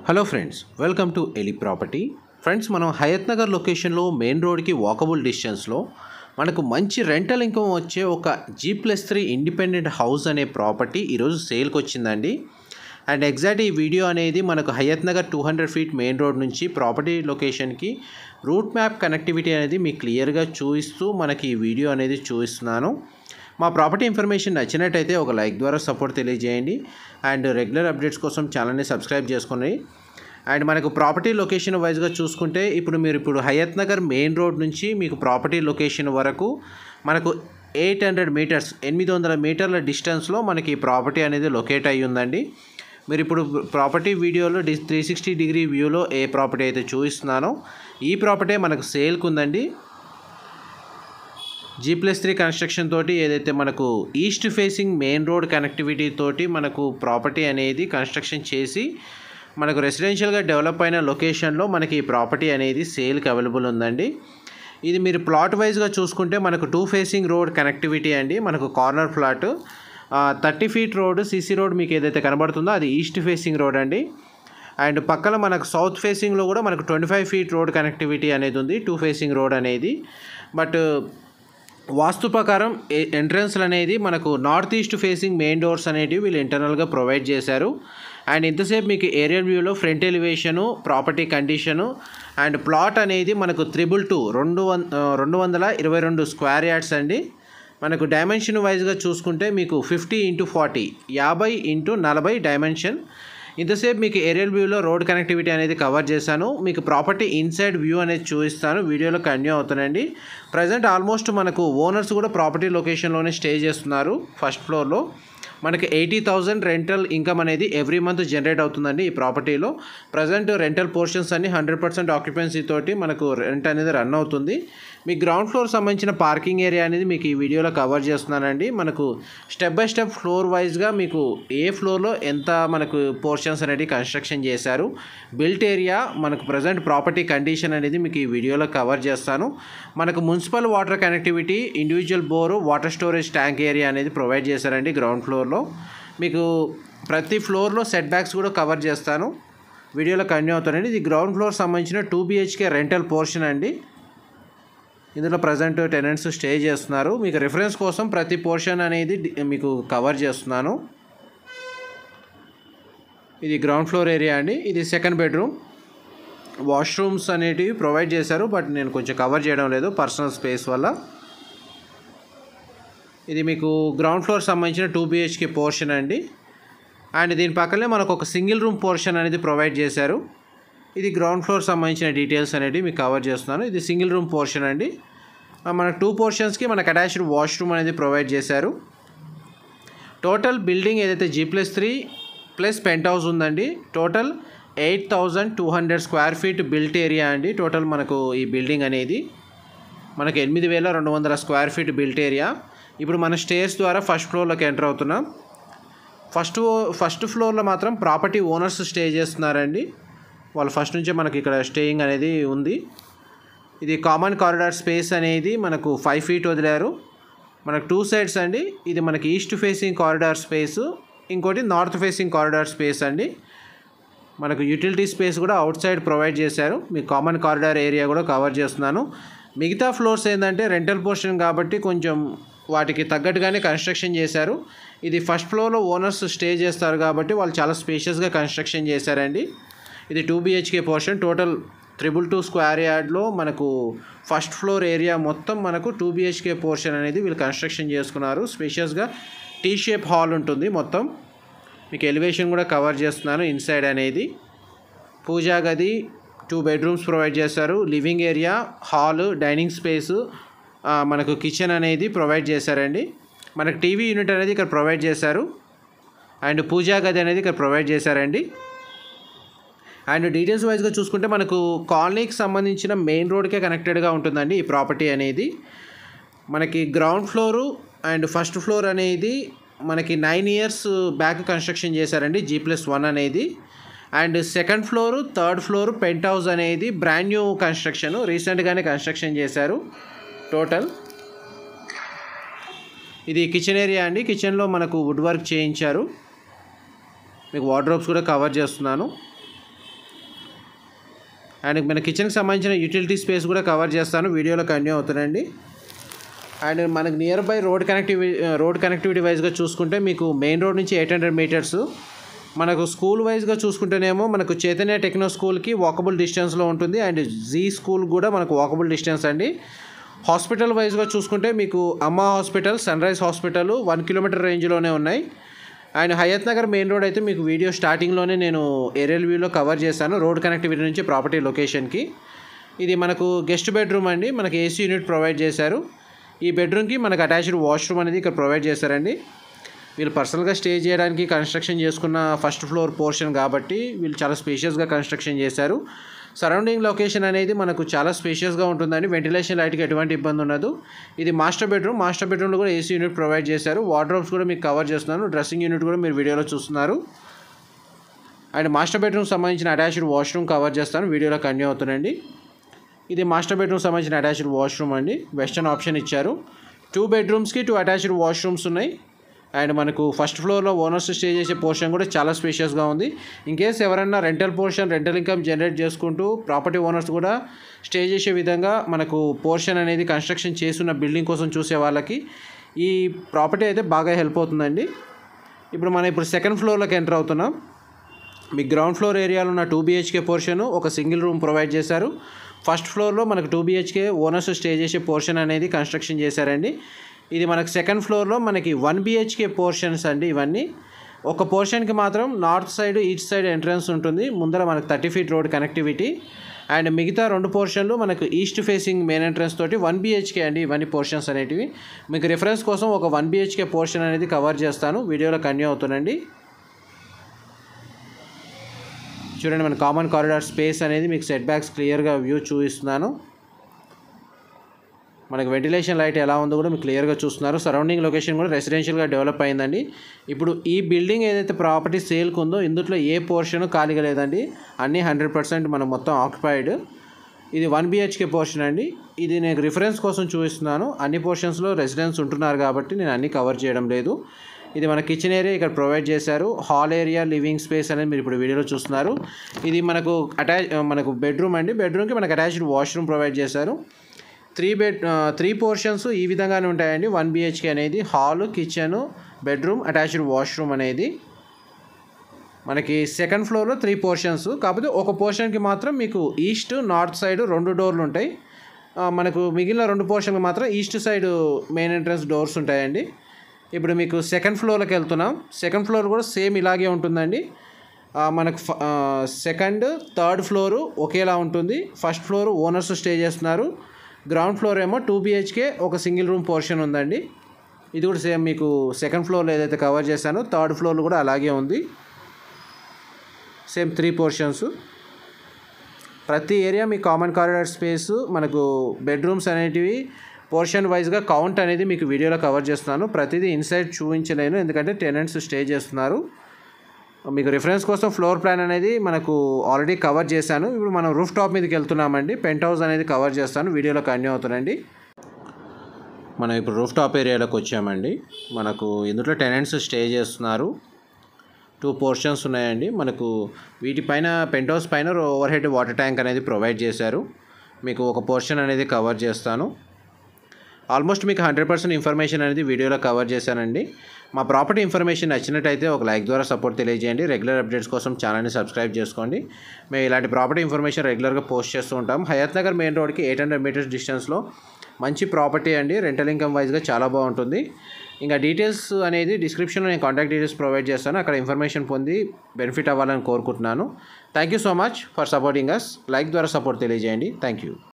hello friends welcome to Eli property friends మనం హయత్ నగర్ లొకేషన్లో main రోడ్కి వాకబుల్ డిస్టెన్స్లో మనకు మంచి రెంటల్ ఇన్కమ్ వచ్చే ఒక G plus three independent house అనే ప్రాపర్టీ ఈరోజు సేల్కి వచ్చిందండి అండ్ ఎగ్జాక్ట్ ఈ వీడియో అనేది మనకు Hayat Nagar two hundred feet main road నుంచి ప్రాపర్టీ లొకేషన్కి రూట్ మ్యాప్ కనెక్టివిటీ అనేది మీకు క్లియర్గా చూపిస్తూ మనకి ఈ వీడియో అనేది చూపిస్తున్నాను మా ప్రాపర్టీ ఇన్ఫర్మేషన్ నచ్చినట్టయితే ఒక లైక్ ద్వారా సపోర్ట్ తెలియజేయండి అండ్ రెగ్యులర్ అప్డేట్స్ కోసం ఛానల్ని సబ్స్క్రైబ్ చేసుకోండి అండ్ మనకు ప్రాపర్టీ లొకేషన్ వైజ్గా చూసుకుంటే ఇప్పుడు మీరు ఇప్పుడు హయత్ నగర్ మెయిన్ రోడ్ నుంచి మీకు ప్రాపర్టీ లొకేషన్ వరకు మనకు ఎయిట్ హండ్రెడ్ మీటర్స్ ఎనిమిది వందల మీటర్ల డిస్టెన్స్లో మనకి ఈ ప్రాపర్టీ అనేది లొకేట్ అయ్యి ఉందండి మీరు ఇప్పుడు ప్రాపర్టీ వీడియోలో డి త్రీ సిక్స్టీ డిగ్రీ వ్యూలో ఏ ప్రాపర్టీ అయితే చూపిస్తున్నానో ఈ ప్రాపర్టీ మనకు సేల్కి ఉందండి జీ ప్లస్ త్రీ కన్స్ట్రక్షన్ తోటి ఏదైతే మనకు east facing main road connectivity తోటి మనకు ప్రాపర్టీ అనేది కన్స్ట్రక్షన్ చేసి మనకు రెసిడెన్షియల్గా డెవలప్ అయిన లొకేషన్లో మనకి ఈ ప్రాపర్టీ అనేది సేల్కి అవైలబుల్ ఉందండి ఇది మీరు ప్లాట్ వైజ్గా చూసుకుంటే మనకు టూ ఫేసింగ్ రోడ్ కనెక్టివిటీ అండి మనకు corner plot thirty feet road CC road మీకు ఏదైతే కనబడుతుందో అది ఈస్ట్ ఫేసింగ్ రోడ్ అండి అండ్ పక్కన మనకు సౌత్ ఫేసింగ్లో కూడా మనకు twenty five feet road connectivity అనేది ఉంది టూ ఫేసింగ్ రోడ్ అనేది బట్ వాస్తు ప్రకారం ఎంట్రన్స్లు అనేది మనకు north east facing main doors అనేటివి వీళ్ళు ఇంటర్నల్గా ప్రొవైడ్ చేశారు అండ్ ఇంతసేపు మీకు ఏరియల్ వ్యూలో front elevation property condition and plot అనేది మనకు త్రిబుల్ టూ రెండు వం రెండు వందల ఇరవై రెండు స్క్వేర్ యార్డ్స్ అండి మనకు డైమెన్షన్ వైజ్గా చూసుకుంటే మీకు ఫిఫ్టీ ఇంటూ ఫార్టీ యాభై ఇంటూ నలభై డైమెన్షన్ ఇంతసేపు మీకు ఏరియల్ వ్యూలో రోడ్ కనెక్టివిటీ అనేది కవర్ చేశాను మీకు ప్రాపర్టీ ఇన్సైడ్ వ్యూ అనేది చూపిస్తాను వీడియోలో కంటిన్యూ అవుతానండి ప్రజెంట్ ఆల్మోస్ట్ మనకు ఓనర్స్ కూడా ప్రాపర్టీ లొకేషన్లోనే స్టే చేస్తున్నారు ఫస్ట్ ఫ్లోర్లో మనకి ఎయిటీ థౌజండ్ రెంటల్ ఇన్కమ్ అనేది ఎవ్రీ మంత్ జనరేట్ అవుతుందండి ఈ ప్రాపర్టీలో ప్రజెంట్ రెంటల్ పోర్షన్స్ అన్ని హండ్రెడ్ పర్సెంట్ ఆక్యుపెన్సీ తోటి మనకు రెంట్ అనేది రన్ అవుతుంది మీ గ్రౌండ్ ఫ్లోర్ సంబంధించిన పార్కింగ్ ఏరియా అనేది మీకు ఈ వీడియోలో కవర్ చేస్తున్నానండి మనకు స్టెప్ బై స్టెప్ ఫ్లోర్ వైజ్గా మీకు ఏ ఫ్లోర్లో ఎంత మనకు పోర్షన్స్ అనేది కన్స్ట్రక్షన్ చేశారు బిల్ట్ ఏరియా మనకు ప్రజెంట్ ప్రాపర్టీ కండిషన్ అనేది మీకు ఈ వీడియోలో కవర్ చేస్తాను మనకు municipal water connectivity individual bore water storage tank area అనేది ప్రొవైడ్ చేశారండి గ్రౌండ్ ఫ్లోర్లో మీకు ప్రతి ఫ్లోర్లో సెట్ బ్యాక్స్ కూడా కవర్ చేస్తాను వీడియోలో కంటిన్యూ అవుతానండి ఇది గ్రౌండ్ ఫ్లోర్ సంబంధించిన టూ బిహెచ్కే రెంటల్ పోర్షన్ అండి ఇందులో ప్రజెంట్ టెనెంట్స్ స్టే చేస్తున్నారు మీకు రిఫరెన్స్ కోసం ప్రతి పోర్షన్ అనేది మీకు కవర్ చేస్తున్నాను ఇది గ్రౌండ్ ఫ్లోర్ ఏరియా అండి ఇది సెకండ్ బెడ్రూమ్ వాష్రూమ్స్ అనేటివి ప్రొవైడ్ చేశారు బట్ నేను కొంచెం కవర్ చేయడం లేదు పర్సనల్ స్పేస్ వల్ల ఇది మీకు గ్రౌండ్ ఫ్లోర్ సంబంధించిన టూ బిహెచ్కే పోర్షన్ అండి అండ్ దీని పక్కనే మనకు ఒక సింగిల్ రూమ్ పోర్షన్ అనేది ప్రొవైడ్ చేశారు ఇది గ్రౌండ్ ఫ్లోర్ సంబంధించిన డీటెయిల్స్ అనేది మీకు కవర్ చేస్తున్నాను ఇది సింగిల్ రూమ్ పోర్షన్ అండి మన టూ పోర్షన్స్కి మనకు అటాచ్డ్ వాష్రూమ్ అనేది ప్రొవైడ్ చేశారు టోటల్ బిల్డింగ్ ఏదైతే G plus three plus penthouse ఉందండి total eight thousand two hundred square feet built area అండి టోటల్ మనకు ఈ బిల్డింగ్ అనేది మనకు ఎనిమిది వేల రెండు వందల స్క్వేర్ ఫీట్ బిల్ట్ ఏరియా ఇప్పుడు మన స్టేర్స్ ద్వారా ఫస్ట్ ఫ్లోర్లోకి ఎంటర్ అవుతున్నాం ఫస్ట్ ఫస్ట్ ఫ్లోర్లో మాత్రం ప్రాపర్టీ ఓనర్స్ స్టే చేస్తున్నారండి వాళ్ళు ఫస్ట్ నుంచే మనకి ఇక్కడ స్టేయింగ్ అనేది ఉంది ఇది కామన్ కారిడార్ స్పేస్ అనేది మనకు ఫైవ్ ఫీట్ వదిలారు మనకు టూ సైడ్స్ అండి ఇది మనకి ఈస్ట్ ఫేసింగ్ కారిడార్ స్పేస్ ఇంకోటి నార్త్ ఫేసింగ్ కారిడార్ స్పేస్ అండి మనకు యూటిలిటీ స్పేస్ కూడా అవుట్ సైడ్ ప్రొవైడ్ చేశారు మీ కామన్ కారిడార్ ఏరియా కూడా కవర్ చేస్తున్నాను మిగతా ఫ్లోర్స్ ఏంటంటే రెంటల్ పోర్షన్ కాబట్టి కొంచెం వాటికి తగ్గట్టుగానే కన్స్ట్రక్షన్ చేశారు ఇది ఫస్ట్ ఫ్లోర్లో ఓనర్స్ స్టే చేస్తారు కాబట్టి వాళ్ళు చాలా స్పేషియస్గా కన్స్ట్రక్షన్ చేశారండి ఇది two BHK portion total triple two square యార్డ్లో మనకు ఫస్ట్ ఫ్లోర్ ఏరియా మొత్తం మనకు టూ బిహెచ్కే పోర్షన్ అనేది వీళ్ళు కన్స్ట్రక్షన్ చేసుకున్నారు స్పేషియస్గా టీ షేప్ హాల్ ఉంటుంది మొత్తం మీకు ఎలివేషన్ కూడా కవర్ చేస్తున్నాను ఇన్సైడ్ అనేది పూజా గది టూ బెడ్రూమ్స్ ప్రొవైడ్ చేశారు living area hall dining space మనకు కిచెన్ అనేది ప్రొవైడ్ చేశారండి మనకు టీవీ యూనిట్ అనేది ఇక్కడ ప్రొవైడ్ చేశారు అండ్ పూజా గది అనేది ఇక్కడ ప్రొవైడ్ చేశారండి అండ్ డీటెయిల్స్ వైజ్గా చూసుకుంటే మనకు కాలనీకి సంబంధించిన మెయిన్ రోడ్కే కనెక్టెడ్గా ఉంటుందండి ఈ ప్రాపర్టీ అనేది మనకి ground floor and first floor అనేది మనకి నైన్ ఇయర్స్ బ్యాక్ కన్స్ట్రక్షన్ చేశారండి జీ ప్లస్ వన్ అనేది and second floor third floor penthouse అనేది బ్రాండ్ న్యూ కన్స్ట్రక్షన్ రీసెంట్గానే కన్స్ట్రక్షన్ చేశారు టోటల్ ఇది కిచెన్ ఏరియా అండి కిచెన్లో మనకు వుడ్ వర్క్ చేయించారు మీకు వార్డ్రోబ్స్ కూడా కవర్ చేస్తున్నాను అండ్ మన కిచెన్కి సంబంధించిన యూటిలిటీ స్పేస్ కూడా కవర్ చేస్తాను వీడియోలో కంటిన్యూ అవుతుందండి అండ్ మనకు nearby road connectivity road connectivity వైజ్గా చూసుకుంటే మీకు మెయిన్ రోడ్ నుంచి ఎయిట్ హండ్రెడ్ మీటర్స్ మనకు స్కూల్ వైజ్గా చూసుకుంటేనేమో మనకు చైతన్య టెక్నో స్కూల్కి వాకబుల్ డిస్టెన్స్లో ఉంటుంది అండ్ జీ స్కూల్ కూడా మనకు వాకబుల్ డిస్టెన్స్ అండి హాస్పిటల్ వైజ్గా చూసుకుంటే మీకు Amma hospital Sunrise hospital one kilometer రేంజ్లోనే ఉన్నాయి and Hayat Nagar main road అయితే మీకు వీడియో స్టార్టింగ్లోనే నేను ఏరియల్ వ్యూలో కవర్ చేశాను రోడ్ కనెక్టివిటీ నుంచి ప్రాపర్టీ లొకేషన్కి ఇది మనకు గెస్ట్ బెడ్రూమ్ అండి మనకి ఏసీ యూనిట్ ప్రొవైడ్ చేశారు ఈ బెడ్రూమ్కి మనకు అటాచ్డ్ వాష్రూమ్ అనేది ఇక్కడ ప్రొవైడ్ చేశారండి వీళ్ళు పర్సనల్గా స్టే చేయడానికి కన్స్ట్రక్షన్ చేసుకున్న ఫస్ట్ ఫ్లోర్ పోర్షన్ కాబట్టి వీళ్ళు చాలా స్పేషియస్గా కన్స్ట్రక్షన్ చేశారు సరౌండింగ్ లొకేషన్ అనేది మనకు చాలా స్పేషియస్గా ఉంటుందండి వెంటిలేషన్ లైట్కి ఎటువంటి ఇబ్బంది ఉండదు ఇది మాస్టర్ బెడ్రూమ్ మాస్టర్ బెడ్రూమ్లో కూడా ఏసీ యూనిట్ ప్రొవైడ్ చేశారు వార్డ్రోబ్స్ కూడా మీకు కవర్ చేస్తున్నాను డ్రెస్సింగ్ యూనిట్ కూడా మీరు వీడియోలో చూస్తున్నారు అండ్ మాస్టర్ బెడ్రూమ్ సంబంధించిన అటాచ్డ్ వాష్రూమ్ కవర్ చేస్తాను వీడియోలో కంటిన్యూ అవుతుందండి ఇది మాస్టర్ బెడ్రూమ్ సంబంధించిన అటాచ్డ్ వాష్రూమ్ అండి వెస్టర్న్ ఆప్షన్ ఇచ్చారు టూ బెడ్రూమ్స్కి టూ అటాచ్డ్ వాష్రూమ్స్ ఉన్నాయి అండ్ మనకు ఫస్ట్ ఫ్లోర్లో ఓనర్స్ స్టే చేసే పోర్షన్ కూడా చాలా స్పేషియస్గా ఉంది ఇన్ కేస్ ఎవరైనా rental portion rental income generate చేసుకుంటూ ప్రాపర్టీ ఓనర్స్ కూడా స్టే చేసే విధంగా మనకు పోర్షన్ అనేది కన్స్ట్రక్షన్ చేస్తున్న బిల్డింగ్ కోసం చూసే వాళ్ళకి ఈ ప్రాపర్టీ అయితే బాగా హెల్ప్ అవుతుందండి ఇప్పుడు మనం ఇప్పుడు సెకండ్ ఫ్లోర్లోకి ఎంటర్ అవుతున్నాం మీ గ్రౌండ్ ఫ్లోర్ ఏరియాలో ఉన్న టూ బీహెచ్కే పోర్షన్ ఒక సింగిల్ రూమ్ ప్రొవైడ్ చేశారు ఫస్ట్ ఫ్లోర్లో మనకు టూ బీహెచ్కే ఓనర్స్ స్టే చేసే పోర్షన్ అనేది కన్స్ట్రక్షన్ చేశారండి ఇది మనకు సెకండ్ ఫ్లోర్లో మనకి వన్ బీహెచ్కే పోర్షన్స్ అండి ఇవన్నీ ఒక పోర్షన్కి మాత్రం north side east side entrance ఉంటుంది ముందర మనకు thirty feet road connectivity and మిగతా రెండు పోర్షన్లు మనకు ఈస్ట్ ఫేసింగ్ మెయిన్ ఎంట్రన్స్ తోటి వన్ బీహెచ్కే అండి ఇవన్నీ పోర్షన్స్ అనేటివి మీకు రిఫరెన్స్ కోసం ఒక వన్ బీహెచ్కే పోర్షన్ అనేది కవర్ చేస్తాను వీడియోలో కన్యూ అవుతుందండి చూడండి మన కామన్ కారిడార్ స్పేస్ అనేది మీకు సెట్ బ్యాక్స్ క్లియర్గా వ్యూ చూపిస్తున్నాను మనకి వెంటిలేషన్ లైట్ ఎలా ఉందో కూడా మీకు క్లియర్గా చూస్తున్నారు సరౌండింగ్ లొకేషన్ కూడా రెసిడెన్షియల్గా డెవలప్ అయిందండి ఇప్పుడు ఈ బిల్డింగ్ ఏదైతే ప్రాపర్టీ సేల్కి ఉందో ఇందులో ఏ పోర్షన్ ఖాళీగా లేదండి అన్నీ హండ్రెడ్ పర్సెంట్ మనం మొత్తం ఆక్యుపైడ్ ఇది వన్ బిహెచ్కే పోర్షన్ అండి ఇది నేను రిఫరెన్స్ కోసం చూపిస్తున్నాను అన్ని పోర్షన్స్లో రెసిడెన్స్ ఉంటున్నారు కాబట్టి నేను అన్నీ కవర్ చేయడం లేదు ఇది మన కిచెన్ ఏరియా ఇక్కడ ప్రొవైడ్ చేశారు హాల్ ఏరియా లివింగ్ స్పేస్ అనేది మీరు ఇప్పుడు వీడియోలో చూస్తున్నారు ఇది మనకు అటాచ్ మనకు బెడ్రూమ్ అండి బెడ్రూమ్కి మనకు అటాచ్డ్ వాష్రూమ్ ప్రొవైడ్ చేశారు త్రీ బెడ్ త్రీ పోర్షన్స్ ఈ విధంగానే ఉంటాయండి వన్ బిహెచ్కే అనేది hall kitchen bedroom attached washroom అనేది మనకి సెకండ్ ఫ్లోర్లో త్రీ పోర్షన్స్ కాకపోతే ఒక పోర్షన్కి మాత్రం మీకు ఈస్ట్ నార్త్ సైడ్ రెండు డోర్లు ఉంటాయి ఆ, మనకు మిగిలిన రెండు పోర్షన్కి మాత్రం east side main entrance doors ఉంటాయండి ఇప్పుడు మీకు సెకండ్ ఫ్లోర్లోకి వెళ్తున్నాం సెకండ్ ఫ్లోర్ కూడా సేమ్ ఇలాగే ఉంటుందండి ఆ, మనకు ఫ- ఆ, సెకండ్ థర్డ్ ఫ్లోరు ఒకేలా ఉంటుంది ఫస్ట్ ఫ్లోర్ ఓనర్స్ స్టే చేస్తున్నారు గ్రౌండ్ ఫ్లోర్ ఏమో టూ బిహెచ్కే ఒక సింగిల్ రూమ్ పోర్షన్ ఉందండి ఇది కూడా సేమ్ మీకు సెకండ్ ఫ్లోర్లో ఏదైతే కవర్ చేశానో థర్డ్ ఫ్లోర్లో కూడా అలాగే ఉంది సేమ్ త్రీ పోర్షన్స్ ప్రతి ఏరియా మీ కామన్ కారిడార్ స్పేస్ మనకు బెడ్రూమ్స్ అనేటివి పోర్షన్ వైజ్గా కౌంట్ అనేది మీకు వీడియోలో కవర్ చేస్తున్నాను ప్రతిదీ ఇన్సైడ్ చూపించలేను ఎందుకంటే టెనెంట్స్ స్టే చేస్తున్నారు మీకు రిఫరెన్స్ కోసం ఫ్లోర్ ప్లాన్ అనేది మనకు ఆల్రెడీ కవర్ చేశాను ఇప్పుడు మనం రూఫ్ టాప్ మీదకి వెళ్తున్నామండి పెంట్ హౌస్ అనేది కవర్ చేస్తాను వీడియోలో కంటిన్యూ అవుతానండి మనం ఇప్పుడు రూఫ్ టాప్ ఏరియాలోకి వచ్చామండి మనకు ఇందులో టెనెంట్స్ స్టే చేస్తున్నారు టూ పోర్షన్స్ ఉన్నాయండి మనకు వీటిపైన పెంట్ హౌస్ పైన ఓవర్ హెడ్ వాటర్ ట్యాంక్ అనేది ప్రొవైడ్ చేశారు మీకు ఒక పోర్షన్ అనేది కవర్ చేస్తాను ఆల్మోస్ట్ మీకు హండ్రెడ్ పర్సెంట్ ఇన్ఫర్మేషన్ అనేది వీడియోలో కవర్ చేశానండి మా ప్రాపర్టీ ఇన్ఫర్మేషన్ నచ్చినట్టయితే ఒక లైక్ ద్వారా సపోర్ట్ తెలియజేయండి రెగ్యులర్ అప్డేట్స్ కోసం ఛానల్ని సబ్స్క్రైబ్ చేసుకోండి మేము ఇలాంటి ప్రాపర్టీ ఇన్ఫర్మేషన్ రెగ్యులర్గా పోస్ట్ చేస్తూ ఉంటాం హయత్ నగర్ మెయిన్ రోడ్కి ఎయిట్ హండ్రెడ్ మీటర్స్ డిస్టెన్స్లో మంచి ప్రాపర్టీ అండి రెంటల్ ఇన్కమ్ వైజ్గా చాలా బాగుంటుంది ఇంకా డీటెయిల్స్ అనేది డిస్క్రిప్షన్లో నేను కాంటాక్ట్ డీటెయిల్స్ ప్రొవైడ్ చేస్తాను అక్కడ ఇన్ఫర్మేషన్ పొంది బెనిఫిట్ అవ్వాలని కోరుకుంటున్నాను thank you so much for supporting us like ద్వారా సపోర్ట్ తెలియజేయండి థ్యాంక్ యూ